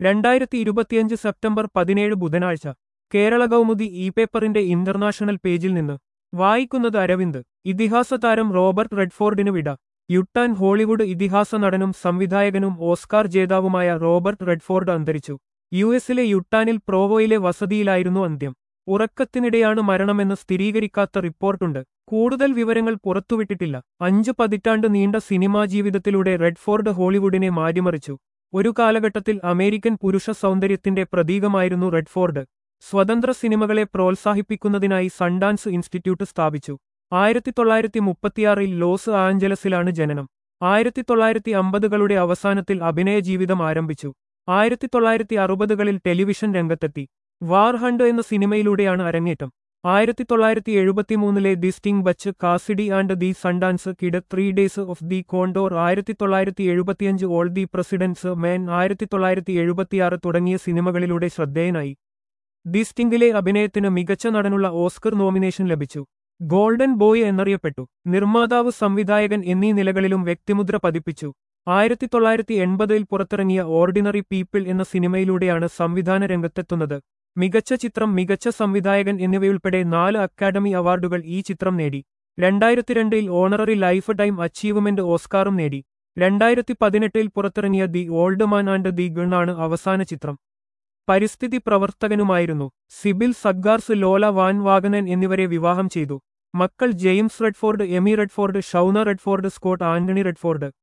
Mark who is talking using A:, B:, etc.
A: രണ്ടായിരത്തി ഇരുപത്തിയഞ്ച് സെപ്റ്റംബർ പതിനേഴ് ബുധനാഴ്ച കേരള കൗമുദി ഇ പേപ്പറിന്റെ ഇന്റർനാഷണൽ പേജിൽ നിന്ന് വായിക്കുന്നത് അരവിന്ദ് ഇതിഹാസ താരം റോബർട്ട് റെഡ്ഫോർഡിന് വിട യുട്ടാൻ ഹോളിവുഡ് ഇതിഹാസ നടനും സംവിധായകനും ഓസ്കാർ ജേതാവുമായ റോബർട്ട് റെഡ്ഫോർഡ് അന്തരിച്ചു യു എസിലെ യുട്ടാനിൽ പ്രോവോയിലെ വസതിയിലായിരുന്നു അന്ത്യം ഉറക്കത്തിനിടെയാണ് മരണമെന്ന് സ്ഥിരീകരിക്കാത്ത റിപ്പോർട്ടുണ്ട് കൂടുതൽ വിവരങ്ങൾ പുറത്തുവിട്ടിട്ടില്ല അഞ്ചു പതിറ്റാണ്ട് നീണ്ട സിനിമാ ജീവിതത്തിലൂടെ റെഡ്ഫോർഡ് ഹോളിവുഡിനെ മാറ്റിമറിച്ചു ഒരു കാലഘട്ടത്തിൽ അമേരിക്കൻ പുരുഷ സൗന്ദര്യത്തിന്റെ പ്രതീകമായിരുന്നു റെഡ്ഫോർഡ് സ്വതന്ത്ര സിനിമകളെ പ്രോത്സാഹിപ്പിക്കുന്നതിനായി സൺഡാൻസ് ഇൻസ്റ്റിറ്റ്യൂട്ട് സ്ഥാപിച്ചു ആയിരത്തി തൊള്ളായിരത്തി മുപ്പത്തിയാറിൽ ലോസ് ആഞ്ചലസിലാണ് ജനനം ആയിരത്തി തൊള്ളായിരത്തി അമ്പതുകളുടെ അവസാനത്തിൽ അഭിനയ ജീവിതം ആരംഭിച്ചു ആയിരത്തി തൊള്ളായിരത്തി അറുപതുകളിൽ ടെലിവിഷൻ രംഗത്തെത്തി വാർ ഹണ്ട് എന്ന സിനിമയിലൂടെയാണ് അരങ്ങേറ്റം ആയിരത്തി തൊള്ളായിരത്തി എഴുപത്തിമൂന്നിലെ the sting Butch Cassidy and the Sundance kid three days of the condor ആയിരത്തി തൊള്ളായിരത്തി എഴുപത്തിയഞ്ച് ഓൾ ദി പ്രസിഡൻസ് മേൻ ആയിരത്തി തൊള്ളായിരത്തി എഴുപത്തിയാറ് തുടങ്ങിയ സിനിമകളിലൂടെ ശ്രദ്ധേയനായി ദി സ്റ്റിംഗിലെ അഭിനയത്തിന് മികച്ച നടനുള്ള ഓസ്കർ നോമിനേഷൻ ലഭിച്ചു ഗോൾഡൻ ബോയ് എന്നറിയപ്പെട്ടു നിർമ്മാതാവ് സംവിധായകൻ എന്നീ നിലകളിലും വ്യക്തിമുദ്ര പതിപ്പിച്ചു ആയിരത്തി തൊള്ളായിരത്തി എൺപതിൽ പുറത്തിറങ്ങിയ ഓർഡിനറി പീപ്പിൾ എന്ന സിനിമയിലൂടെയാണ് സംവിധാന രംഗത്തെത്തുന്നത് മികച്ച ചിത്രം മികച്ച സംവിധായകൻ എന്നിവയുൾപ്പെടെ നാല് അക്കാദമി അവാർഡുകൾ ഈ ചിത്രം നേടി രണ്ടായിരത്തിരണ്ടിൽ ഓണററി ലൈഫ് ടൈം അച്ചീവ്മെന്റ് ഓസ്കാറും നേടി രണ്ടായിരത്തി പതിനെട്ടിൽ പുറത്തിറങ്ങിയ the old man and the ഗണ്ണാണ് അവസാന ചിത്രം പരിസ്ഥിതി പ്രവർത്തകനുമായിരുന്നു സിബിൽ സഗ്ഗാർസ് ലോല വാൻ വാഗനൻ എന്നിവരെ വിവാഹം ചെയ്തു മക്കൾ James Redford Amy Redford Shauna Redford Scott Anthony Redford